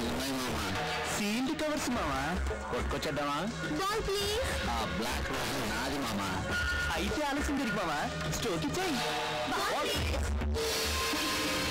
ఉన్నాయి మామా sealed covers మావా కొట్టుకొచ్చేద్దామా బాల్ ప్లీజ్ ఆ బ్లాక్ రోజ్ నాది మామా అయితే ఆలస్యం తిరిగి మావా స్టోక్ ఇచ్చాయి బాల్ ప్లీజ్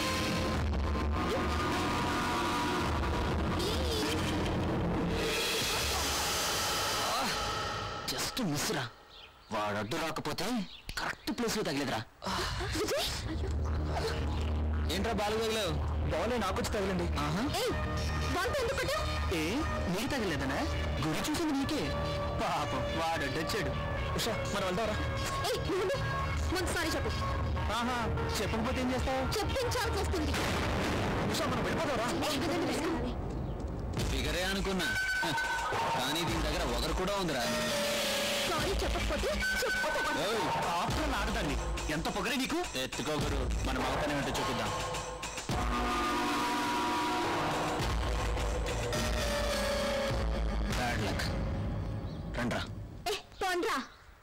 జస్ట్ మిస్ రా వాడు అడ్డు రాకపోతే కరెక్ట్ ప్లేస్ లో తగిలేదురా విజయ్ ఏంట్రా బాలు తగిలేవు బాల్ నాకు వచ్చి తగిలండి ఆహా ఏయ్ బాల్ తో ఎందుకు కొట్టావ్? ఏ నీకు తగలేదనా గురి చూసింది నీకే పాపం వాడు అడ్డొచ్చాడు ఉషా మనం వెళ్దాంరా ఏయ్ నువ్వు ఉండు. ముందు సారీ చెప్పు ఆహా చెప్పకపోతే ఏం చేస్తావు చెప్పించాల్సి వస్తుంది ఉషా మనం వెళ్ళిపోతావురా ఏయ్, వదలండి, వదలండి. ఫిగరే అనుకున్నా హ, కానీ దీని దగ్గర ఒకరు కూడా ఉందిరా సారీ చెప్పకపోతే చెప్పు ఏయ్, ఆఫ్టర్ నాగదాన్ని ఎంత పొగరే నీకు ఎత్తుకోగురు మన మగతనం ఏంటో చూపిద్దాం బ్యాడ్ లక్ రండ్రా ఏ పోండ్రా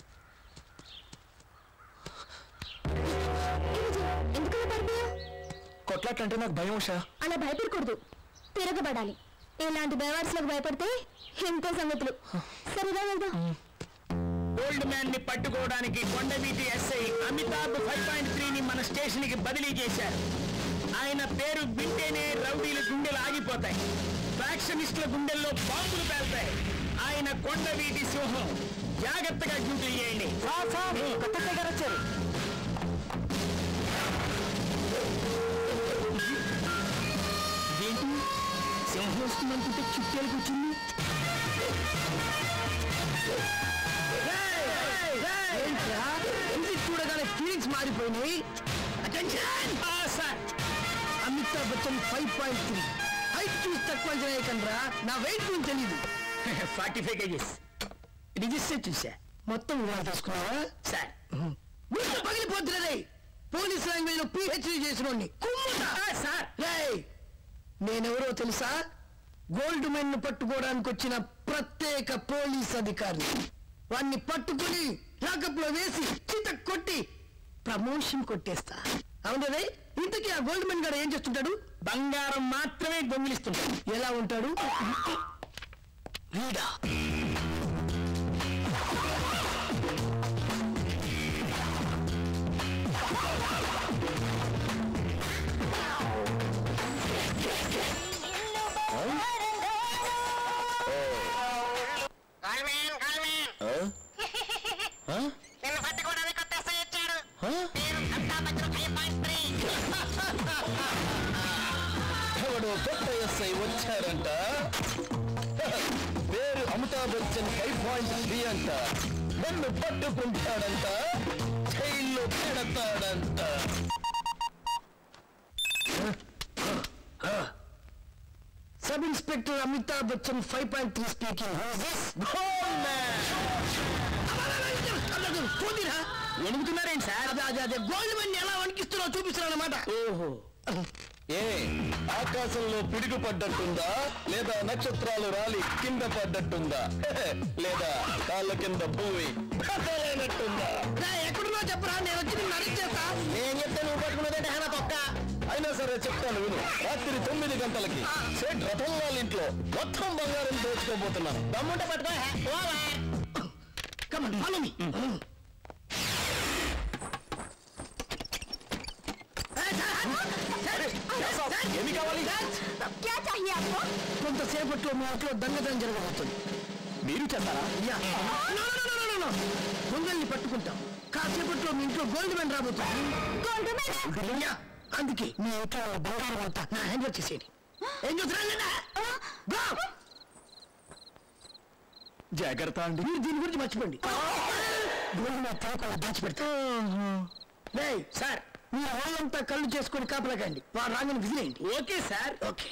ఏ విజయ్, ఎందుకలా పడిపోయావు కొట్లాటంటే నాకు భయం ఉషా అలా భయపడకూడదు తిరగబడాలి ఇలాంటి బేవార్స్లకు భయపడితే ఎంతో సంగతులు సరేగా వెళ్దాం ఓల్డ్ మ్యాన్ ని పట్టుకోవడానికి కొండవీటి SI Amitabh five point three ని మన స్టేషన్ కి బదిలీ చేశారు ఆయన పేరు వింటేనే రౌడీల గుండెలు ఆగిపోతాయి ఫ్యాక్షనిస్టుల గుండెల్లో బాంబులు పేల్తాయి ఆయన కొండవీటి సింహం జాగ్రత్తగా డ్యూటీ చేయండి కొత్త గారు వచ్చారు ఏంటి సింహం వస్తుందనుకుంటే చుట్టేలకు వచ్చింది చూడగానే ఫీలింగ్స్ మారిపోయినాయి sir Amitabh Bachchan five point three height చూసి తక్కువ అంచనా వేయకండ్రా నా వెయిట్ గురించి తెలీదు ఫార్టీ ఫైవ్ కేజీస్ రిజిస్టర్ చూసా మొత్తం వివరాలు తెలుసుకున్నావా సార్ గుండె పగిలిపోతున్నదే పోలీస్ లాంగ్వేజ్ లో పిహెచ్డీ చేసిన సార్ నేనెవరో తెలుసా గోల్డ్ మెన్ పట్టుకోవడానికి వచ్చిన ప్రత్యేక పోలీస్ అధికారి వాణ్ణి పట్టుకుని లాకప్ లో వేసి చిత కొట్టి ప్రమోషన్ కొట్టేస్తా అవునదే ఇంతకీ ఆ గోల్డ్ మెన్ గారు ఏం చేస్తుంటాడు బంగారం మాత్రమే దొంగిలిస్తుంటాడు ఎలా ఉంటాడు వీడా కాల్మేన్ కాల్మేన్ నిన్ను పట్టుకోవడానికి కొత్త ఎస్ఐ వచ్చాడు పేరు Amitabh Bachchan five point three ఎవడో కొత్త ఎస్ఐ వచ్చారంట పేరు Amitabh Bachchan five point three అంట నన్ను పట్టుకుంటాడంట జైల్లో పెడతాడంట sub inspector Amitabh Bachchan five point three speaking ఎడుగుతున్నారేంటి సార్ అదే అదే అదే గోల్డ్ మెన్ ఎలా వణికిస్తున్నావు చూపిస్తున్నాను అనమాట ఓహో ఏ ఆకాశంలో పిడుగు పడ్డట్టుందా లేదా నక్షత్రాలు రాలి కింద పడ్డట్టుందా లేదా కాళ్ళ కింద భూమి కదలైనట్టుందా ఎక్కడున్నా చెప్పరా నేను వచ్చి నిన్ను అరెస్ట్ చేస్తా నేను చెప్తే నువ్వు పట్టుకున్నదంటే హేనా తొక్క అయినా సరే చెప్తాను విను రాత్రి తొమ్మిది గంటలకి సేట్ రథం వాళ్ళ ఇంట్లో మొత్తం బంగారం దోచుకోబోతున్నాను దమ్ముంటే పట్టుకో కమన్ ఫాలో మీ ఏమి కావాలి క్యా చాహియే ఆప్కో కొంతసేపట్లో మీ ఇంట్లో దొంగతనం జరగబోతుంది మీరు చేస్తారా yeah. No, no, no, no, no, no. దొంగల్ని పట్టుకుంటాం కాసేపట్లో మీ ఇంట్లో గోల్డ్ మెన్ రాబోతుంది గోల్డ్ మెన్ యా. అందుకే మీ ఇంట్లో బంగారం అంతా నా హ్యాండ్ వర్క్ చేసేది ఏం చూస్తున్నా జాగ్రత్త అండి మీరు దీని గురించి మర్చిపోండి గోల్డ్ మెన్ తలకొల దాచిపెడతా రేయ్, సార్ మీ వాళ్ళంతా కళ్ళు చేసుకొని కాపలాకండి వాడు రాగానే విజిలేయండి ఓకే సార్ ఓకే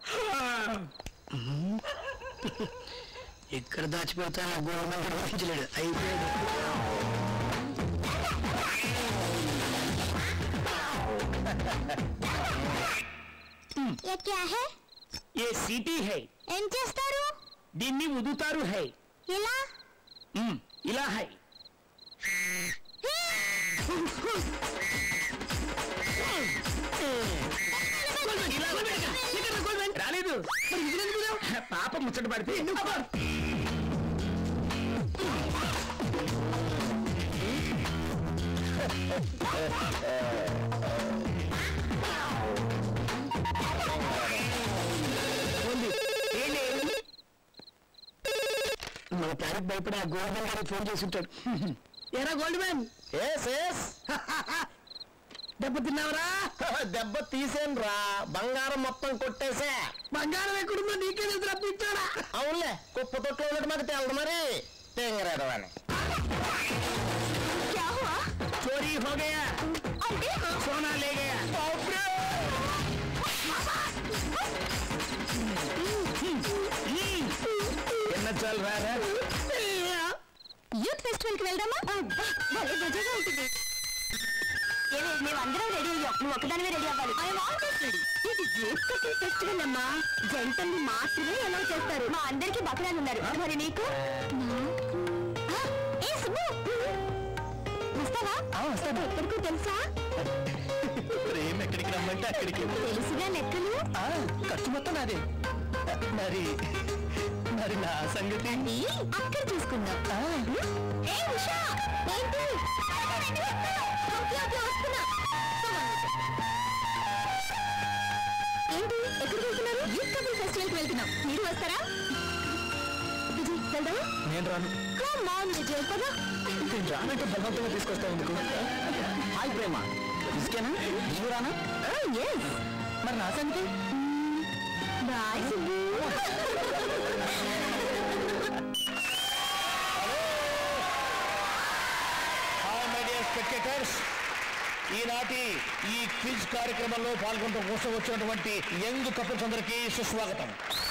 ఎక్కడ దాచిపెడతా గోల్డ్ మెన్ కూడా ఊహించలేడు అయిపోయాడు ये क्या है ఏ సిటీ హై ఏం చేస్తారు దీన్ని ఉదుతారు హై ఇలా మ్, ఇలా హై ఇలా రాలేదు తెలుసు మరి ఇది ఎందుకు లేవు? పాప ముచ్చట పడితే అబ్బా! ఉంది. ఏంటి? మన ప్లానెట్ భయపడి ఆ గోల్డెన్ గారికి ఫోన్ చేసి ఉంటాడు ఏరా గోల్డ్ మ్యాన్ ఎస్ ఎస్ దెబ్బ తిన్నావరా దెబ్బ తీసేను రా బంగారం మొత్తం కొట్టేసా బంగారం ఎక్కడుందో నీకే తెలుసు రప్పించాడా అవునులే కుప్ప తొట్లో ఉన్నట్టు మాకు తెలదు మరి తెంగరేదవాని क्या हुआ చోరీ హో గయా అంటే సోనా లే గయా ఎన్న చాలు రారా యూత్ ఫెస్టివల్ కి వెళ్దామా అబ్బా, భలే మజాగా ఉంటుంది ఏమే మేమందరం రెడీ అయ్యాం నువ్వు ఒకదానివే రెడీ అవ్వాలి ఐఎమ్ ఆల్వేస్ రెడీ ఇది యూత్ కపుల్ ఫెస్టివల్ అమ్మా జంటల్ని మాత్రమే ఎలా చేస్తారు మా అందరికి బకరాలు ఉన్నారు మరి నీకు ఆ, ఏ సుబ్బు వస్తావా వస్తాను ఎక్కడికో తెలుసా ప్రేమ ఎక్కడికి రమ్మంటే అక్కడికి తెలుసుగా లెక్కలు ఆ, ఖర్చు మొత్తం నాదే మరి మరి నా సంగతి అది అక్కడ చూసుకుందాం ఏ ఉషా ఏంటి ఓకే, ఓకే, వస్తున్నా. ఏంటి ఎక్కడికి వెళ్తున్నారు యూత్ కపుల్ ఫెస్టివల్ కి వెళ్తున్నాం మీరు వస్తారా విజయ్ వెళ్దాం నేను రాను కమ్ ఆన్ విజయ్ పద నేను రానంటే బలవంతంగా తీసుకొస్తా ఎందుకు హాయ్ ప్రేమ ఇసుకేనా నీవు రానా ఎస్ మరి నా సంగతి boy Subbu hi my dear spectators ఈనాటి ఈ క్విజ్ కార్యక్రమంలో పాల్గొనడం కోసం వచ్చినటువంటి యంగ్ కపుల్స్ అందరికీ సుస్వాగతం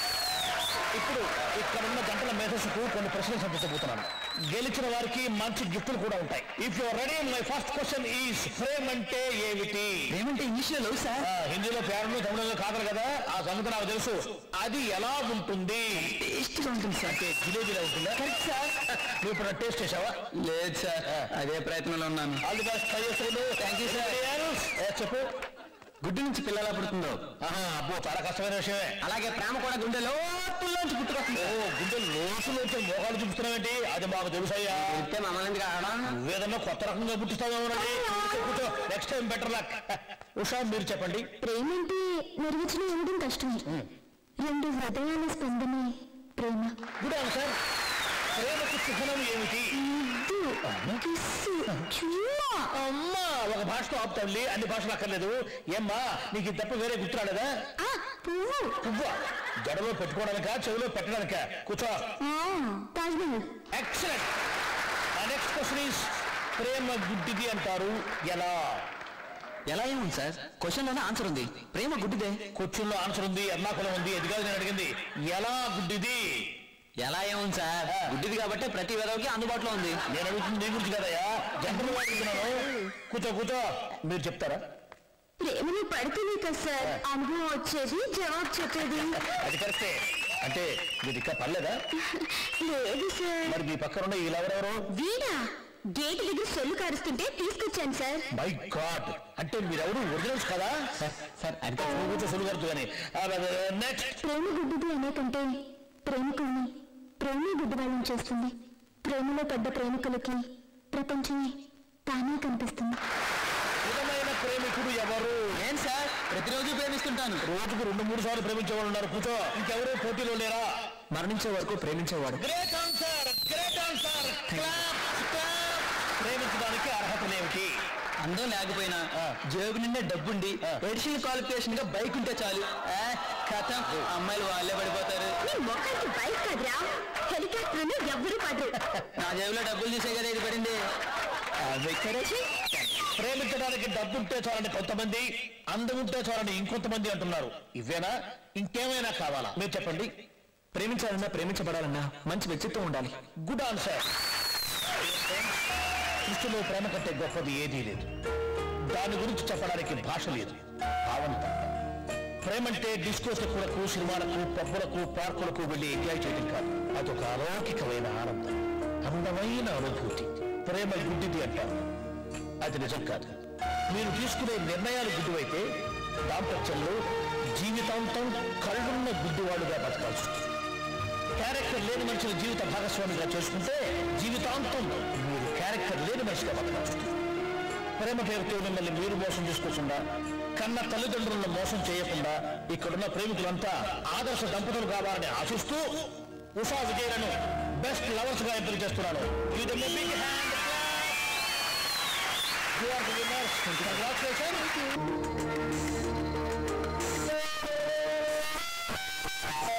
ఇప్పుడు ఇక్కడ ఉన్న గంటల మేధస్సుకు కొన్ని ప్రశ్నలు సంపించబోతున్నాను గెలిచిన వారికి మంచి గిఫ్టులు కూడా ఉంటాయి if your ready my first question is frame అంటే ఏమిటి ఏమంటే ఇంగ్లీష్ లో లవ్ సార్ ఆ, హిందీలో పేరును తమిళంలో కాదు కదా ఆ సంగతి నాకు తెలుసు అది ఎలా ఉంటుంది టేస్ట్ గా ఉంటుంది సార్ అంటే జిలేబీలా ఉంటుందా కరెక్ట్ సార్ నువ్వు ఇప్పుడు టేస్ట్ చేసావా లేదు సార్ అదే ప్రయత్నంలో ఉన్నాను ఆల్ ది బెస్ట్ ట్రై చేస్తున్నాడు థ్యాంక్ యూ సార్ చెప్పు గుడ్డు నుంచి పిల్లలా పుడుతుందో ఆహా అబ్బో చాలా కష్టమైన విషయమే అలాగే ప్రేమ కూడా గుండె లోతుల్లోంచి పుట్టుకొస్తుంది ఓ గుండె లోతులోంచి మోకాలు చూపిస్తున్నావేంటి అది మాకు తెలుసయ్యా చెప్తే మమ్మల్ని కావడం నువ్వేదన్నా కొత్త రకంగా పుట్టిస్తావేమోనండి కూర్చో next time better luck Usha మీరు చెప్పండి ప్రేమ అంటే నిర్వచనం ఇవ్వడం కష్టమే రెండు హృదయాల స్పందనే ప్రేమ గుడ్ ఆన్సర్ ప్రేమకు చిహ్నం ఏమిటి ముద్దు కిస్సు చుమ్మా అమ్మా ఒక భాషతో ఆపుతాండి అన్ని భాషలు అక్కర్లేదు ఏమ్మా నీకు ఇది తప్ప వేరే గుర్తు రాలేదా ఆ, పువ్వు పువ్వ జడలో పెట్టుకోవడానికా చెవిలో పెట్టడానికా కూర్చో ఆ, Taj Mahal excellent next question is ప్రేమ గుడ్డిది అంటారు ఎలా ఎలా ఏముంది సార్ క్వశ్చన్ లోనే ఆన్సర్ ఉంది ప్రేమ గుడ్డిదే కూర్చుల్లో ఆన్సర్ ఉంది ఎర్నాకులం ఉంది ఇది కాదు నేను అడిగింది ఎలా గుడ్డిది ఎలా ఏముంది సార్ గుడ్డిది కాబట్టి ప్రతి విధవకి అందుబాటులో ఉంది నేను అడుగుతుంది నీ గురించి కదయ్యా జనరల్ అడుగుతున్నాను కూర్చో కూర్చో మీరు చెప్తారా ప్రేమలో పడితేనే కదా సార్ అనుభవం వచ్చేది జవాబు చెప్పేది అది కరెక్టే అంటే మీరు ఇంకా పర్లేదా లేదు సార్ మరి మీ పక్కన ఉన్న వీళ్ళెవరెవరు వీడా గేట్ దగ్గర సొల్లు కారుస్తుంటే తీసుకొచ్చాను సార్ మై గాడ్ అంటే మీరెవరు ఒరిజినల్స్ కదా సార్ అది నువ్వు కూర్చో సులువు కానీ నెక్స్ట్ ప్రేమ గుడ్డిది అనే కంటే ప్రేమికుల్ని ప్రేమే గుడ్డివాళ్ళని చేస్తుంది ప్రేమలో పడ్డ ప్రేమికులకి ప్రపంచమే తానే కనిపిస్తుంది నిజమైన ప్రేమికుడు ఎవరు ఏం సార్ ప్రతిరోజు ప్రేమిస్తుంటాను రోజుకు రెండు మూడు సార్లు ప్రేమించేవాళ్ళు ఉన్నారు కూర్చో ఇంకెవరు పోటీలో లేరా మరణించే వరకు ప్రేమించేవాడు great answer great answer clap clap ప్రేమించడానికి అర్హతలేమిటి అందం లేకపోయినా జేబు నిండా డబ్బుండి ఎడిషనల్ క్వాలిఫికేషన్ గా బైక్ ఉంటే చాలు ఆ, కథం అమ్మాయిలు వాళ్ళే పడిపోతారు నీ మొక్కకి బైక్ కదరా హెలికాప్టర్ ఎవ్వరూ పడరు నా జేబులో డబ్బులు చూసే కదా ఇది పడింది ప్రేమించడానికి డబ్బు ఉంటే చాలని కొంతమంది అందం ఉంటే చాలని ఇంకొంతమంది అంటున్నారు ఇవేనా ఇంకేమైనా కావాలా మీరు చెప్పండి ప్రేమించాలన్నా ప్రేమించబడాలన్నా మంచి వ్యక్తిత్వం ఉండాలి గుడ్ ఆన్సర్ సృష్టిలో ప్రేమ కంటే గొప్పది ఏదీ లేదు దాని గురించి చెప్పడానికి భాష లేదు భావం తప్ప ప్రేమంటే డిస్కోసకులకు సినిమాలకు పబ్బులకు పార్కులకు వెళ్ళి ఎంజాయ్ చేయడం కాదు అదొక అలౌకికమైన ఆనందం అందమైన అనుభూతి ప్రేమ గుడ్డిది అంటారు అది నిజం కాదు మీరు తీసుకునే నిర్ణయాలు గుడ్డివైతే దాంపత్యంలో జీవితాంతం కళ్ళున్న గుడ్డివాడుగా బతకాల్సి వస్తుంది క్యారెక్టర్ లేని మనిషిని జీవిత భాగస్వామిగా చేసుకుంటే జీవితాంతం మీరు క్యారెక్టర్ లేని మనిషిగా బతకాల్సి వస్తుంది ప్రేమ పేరుతో మిమ్మల్ని మీరు మోసం చేసుకోకుండా కన్న తల్లిదండ్రులను మోసం చేయకుండా ఇక్కడున్న ప్రేమికులంతా ఆదర్శ దంపతులు కావాలని ఆశిస్తూ ఉషా విజయలను బెస్ట్ లవర్స్ గా ఎంపిక చేస్తున్నాను Give them a big hand. You are the winners. Congratulations.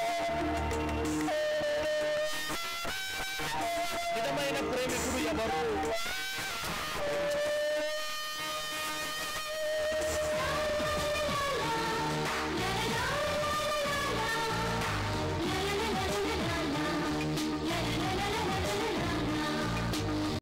నిజమైన ప్రేమికుడు ఎవరు